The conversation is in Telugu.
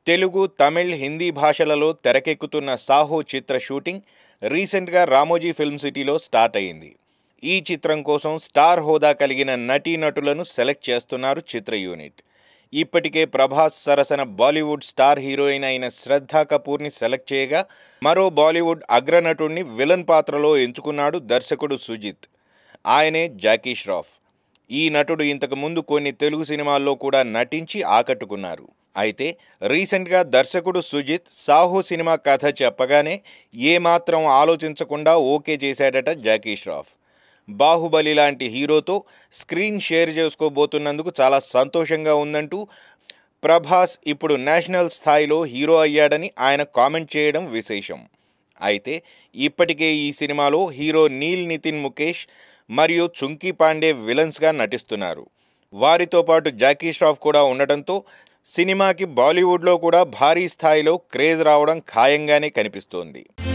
తెలుగు తమిళ్ హిందీ భాషలలో తెరకెక్కుతున్న సాహో చిత్ర షూటింగ్ రీసెంట్గా రామోజీ ఫిల్మ్ సిటీలో స్టార్ట్ అయింది ఈ చిత్రం కోసం స్టార్ హోదా కలిగిన నటీనటులను సెలెక్ట్ చేస్తున్నారు చిత్ర యూనిట్ ఇప్పటికే ప్రభాస్ సరసన బాలీవుడ్ స్టార్ హీరోయిన్ అయిన శ్రద్ధా కపూర్ని సెలెక్ట్ చేయగా మరో బాలీవుడ్ అగ్రనటుడిని విలన్ పాత్రలో ఎంచుకున్నాడు దర్శకుడు సుజిత్ ఆయనే జాకీ ష్రాఫ్ ఈ నటుడు ఇంతకు ముందు కొన్ని తెలుగు సినిమాల్లో కూడా నటించి ఆకట్టుకున్నారు అయితే రీసెంట్గా దర్శకుడు సుజిత్ సాహో సినిమా కథ చెప్పగానే ఏమాత్రం ఆలోచించకుండా ఓకే చేశాడట జాకీ ష్రాఫ్ బాహుబలి లాంటి హీరోతో స్క్రీన్ షేర్ చేసుకోబోతున్నందుకు చాలా సంతోషంగా ఉందంటూ ప్రభాస్ ఇప్పుడు నేషనల్ స్థాయిలో హీరో అయ్యాడని ఆయన కామెంట్ చేయడం విశేషం అయితే ఇప్పటికే ఈ సినిమాలో హీరో నీల్ నితిన్ ముఖేష్ మరియు చుంకీ పాండే విలన్స్గా నటిస్తున్నారు వారితో పాటు జాకీ ష్రాఫ్ కూడా ఉండటంతో సినిమాకి బాలీవుడ్లో కూడా భారీ స్థాయిలో క్రేజ్ రావడం ఖాయంగానే కనిపిస్తోంది